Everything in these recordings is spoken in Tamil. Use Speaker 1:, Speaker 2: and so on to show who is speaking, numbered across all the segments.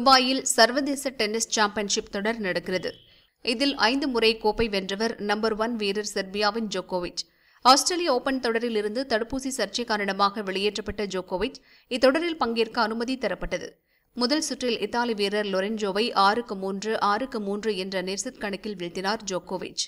Speaker 1: துபாயில் சர்வதேச டென்னிஸ் சாம்பியன்ஷிப் தொடர் நடக்கிறது இதில் ஐந்து முறை கோப்பை வென்றவர் நம்பர் ஒன் வீரர் செர்பியாவின் ஜோகோவிச் ஆஸ்திரேலிய ஓபன் தொடரில் இருந்து தடுப்பூசி சர்ச்சை காரணமாக வெளியேற்றப்பட்ட ஜோகோவிச் இத்தொடரில் பங்கேற்க அனுமதி தரப்பட்டது முதல் சுற்றில் இத்தாலி வீரர் லொரென்ஜோவை ஆறுக்கு மூன்று ஆறுக்கு மூன்று என்ற நெர்செட் கணக்கில் வீழ்த்தினார் ஜோகோவிச்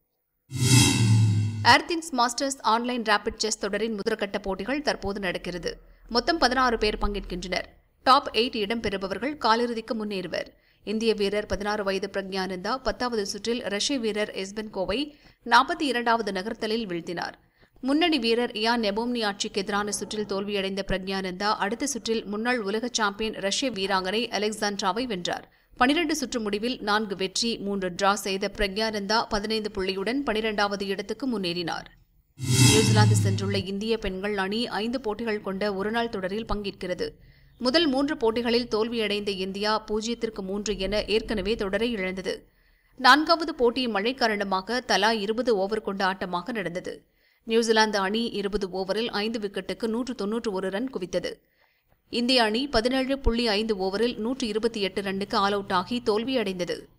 Speaker 1: Airthings Masters online rapid chess தொடரின் முதற்கட்ட போட்டிகள் தற்போது நடக்கிறது மொத்தம் பதினாறு பேர் பங்கேற்கின்றனர் டாப் எயிட் இடம் பெறுபவர்கள் காலிறுதிக்கு முன்னேறுவர் இந்திய வீரர் பதினாறு வயது பிரக்ஞானந்தா பத்தாவது சுற்றில் ரஷ்ய வீரர் எஸ்பென்கோவை நாற்பத்தி இரண்டாவது நகர்த்தலில் வீழ்த்தினார் முன்னணி வீரர் இயான் நெபோம்னியாட்சிக்கு எதிரான சுற்றில் தோல்வியடைந்த பிரக்ஞானந்தா அடுத்த சுற்றில் முன்னாள் உலக சாம்பியன் ரஷ்ய வீராங்கனை அலெக்சாண்ட்ராவை வென்றார் பனிரண்டு சுற்று முடிவில் நான்கு வெற்றி மூன்று டிரா செய்த பிரக்ஞானந்தா பதினைந்து புள்ளியுடன் பனிரெண்டாவது இடத்துக்கு முன்னேறினார் நியூசிலாந்து சென்றுள்ள இந்திய பெண்கள் அணி ஐந்து போட்டிகள் கொண்ட ஒருநாள் தொடரில் பங்கேற்கிறது முதல் மூன்று போட்டிகளில் தோல்வியடைந்த இந்தியா பூஜ்ஜியத்திற்கு மூன்று என ஏற்கனவே தொடரை இழந்தது நான்காவது போட்டி மழை காரணமாக தலா இருபது ஓவர் கொண்ட ஆட்டமாக நடந்தது நியூசிலாந்து அணி இருபது ஓவரில் ஐந்து விக்கெட்டுக்கு நூற்று தொன்னூற்று ஒரு ரன் குவித்தது இந்திய அணி பதினேழு புள்ளி ஐந்து ஓவரில் நூற்று இருபத்தி எட்டு ரன்னுக்கு ஆல் அவுட் ஆகி தோல்வியடைந்தது